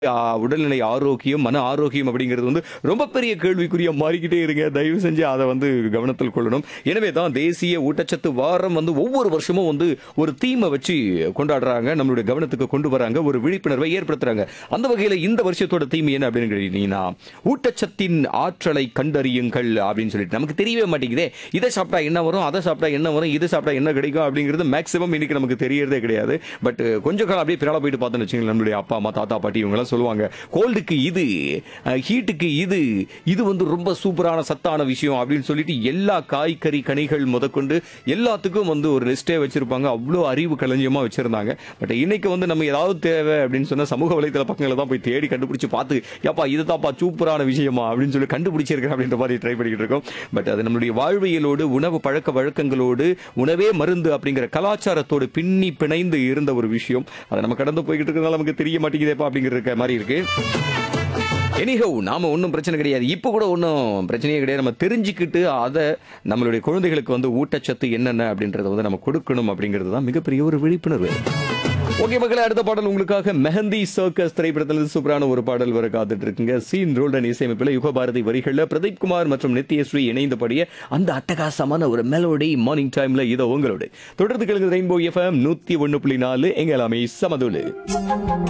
ஆ, உடல்நிலை ஆரோக்கியம் மன ஆரோக்கியம் அப்படிங்கிறது வந்து ரொம்ப பெரிய கேள்விக்குரிய மாறிக்கிட்டே இருங்க தயவு செஞ்சு அதை வந்து கவனத்தில் கொள்ளணும் எனவே தான் தேசிய ஊட்டச்சத்து வாரம் வந்து ஒவ்வொரு வருஷமும் வந்து ஒரு தீமை வச்சு கொண்டாடுறாங்க நம்மளுடைய கவனத்துக்கு கொண்டு வராங்க ஒரு விழிப்புணர்வை ஏற்படுத்துறாங்க அந்த வகையில் இந்த வருஷத்தோட தீம் என்ன அப்படின்னு கேட்டீங்கன்னா ஊட்டச்சத்தின் ஆற்றலை கண்டறியுங்கள் அப்படின்னு சொல்லிட்டு நமக்கு தெரியவே மாட்டேங்குதே இதை சாப்பிட்டா என்ன வரும் அதை சாப்பிட்டா என்ன வரும் இது சாப்பிட்டா என்ன கிடைக்கும் அப்படிங்கிறது மேக்ஸிமம் இன்னைக்கு நமக்கு தெரியறதே கிடையாது பட் கொஞ்ச காலம் அப்படியே பிரால போயிட்டு பார்த்தோம்னு வச்சுக்கோங்களேன் நம்மளுடைய அப்பா அம்மா தாத்தா பாட்டி இவங்க எல்லாம் சொல்லுவாங்க கோல்டுக்கு இது ஹீட்டுக்கு இது இது வந்து ரொம்ப சூப்பரான சத்தான விஷயம் அப்படின்னு சொல்லிட்டு எல்லா காய்கறி கனிகள் முதற்கொண்டு எல்லாத்துக்கும் வந்து ஒரு லிஸ்டே வச்சிருப்பாங்க அவ்வளோ அறிவு களஞ்சியமா வச்சிருந்தாங்க பட் இன்னைக்கு வந்து நம்ம ஏதாவது தேவை அப்படின்னு சொன்னா சமூக வலைத்தள பக்கங்களை தான் போய் தேடி கண்டுபிடிச்சு பார்த்து ஏப்பா இதுதான்ப்பா சூப்பரான விஷயமா அப்படின்னு சொல்லி கண்டுபிடிச்சிருக்கேன் அப்படின்ற மாதிரி ட்ரை பண்ணிக்கிட்டு இருக்கோம் பட் அது நம்மளுடைய வாழ்வியலோடு உணவு பழக்க வழக்கங்களோடு உணவே மருந்து அப்படிங்கிற கலாச்சாரத்தோடு பின்னி பிணைந்து இருந்த ஒரு விஷயம் அதை நம்ம கடந்து போய்கிட்டு இருக்கிறதுனால நமக்கு தெரிய மாட்டேங்குதேப்பா அப்படிங்கிற மாதிரி இருக்கு எனிஹவ் நாம ஒன்றும் பிரச்சனை கிடையாது இப்போ கூட ஒன்றும் பிரச்சனையே கிடையாது நம்ம தெரிஞ்சுக்கிட்டு அதை நம்மளுடைய குழந்தைகளுக்கு வந்து ஊட்டச்சத்து என்னென்ன அப்படின்றத வந்து நம்ம கொடுக்கணும் அப்படிங்கிறது தான் மிகப்பெரிய ஒரு விழிப்புணர்வு ஓகே மக்களே அடுத்த பாடல் உங்களுக்காக மெஹந்தி சர்க்கஸ் திரைப்படத்தில் சூப்பரான ஒரு பாடல் வர காத்துட்டு இருக்குங்க சீன் ரோல்டன் இசையமைப்பில் யுகபாரதி வரிகளில் பிரதீப் குமார் மற்றும் நித்யஸ்ரீ இணைந்தபடியே அந்த அட்டகாசமான ஒரு மெலோடி மார்னிங் டைம்ல இதோ உங்களோட தொடர்ந்து கேளுங்க ரெயின்போ எஃப்எம் நூத்தி ஒன்னு புள்ளி நாலு எங்க எல்லாமே சமதுலு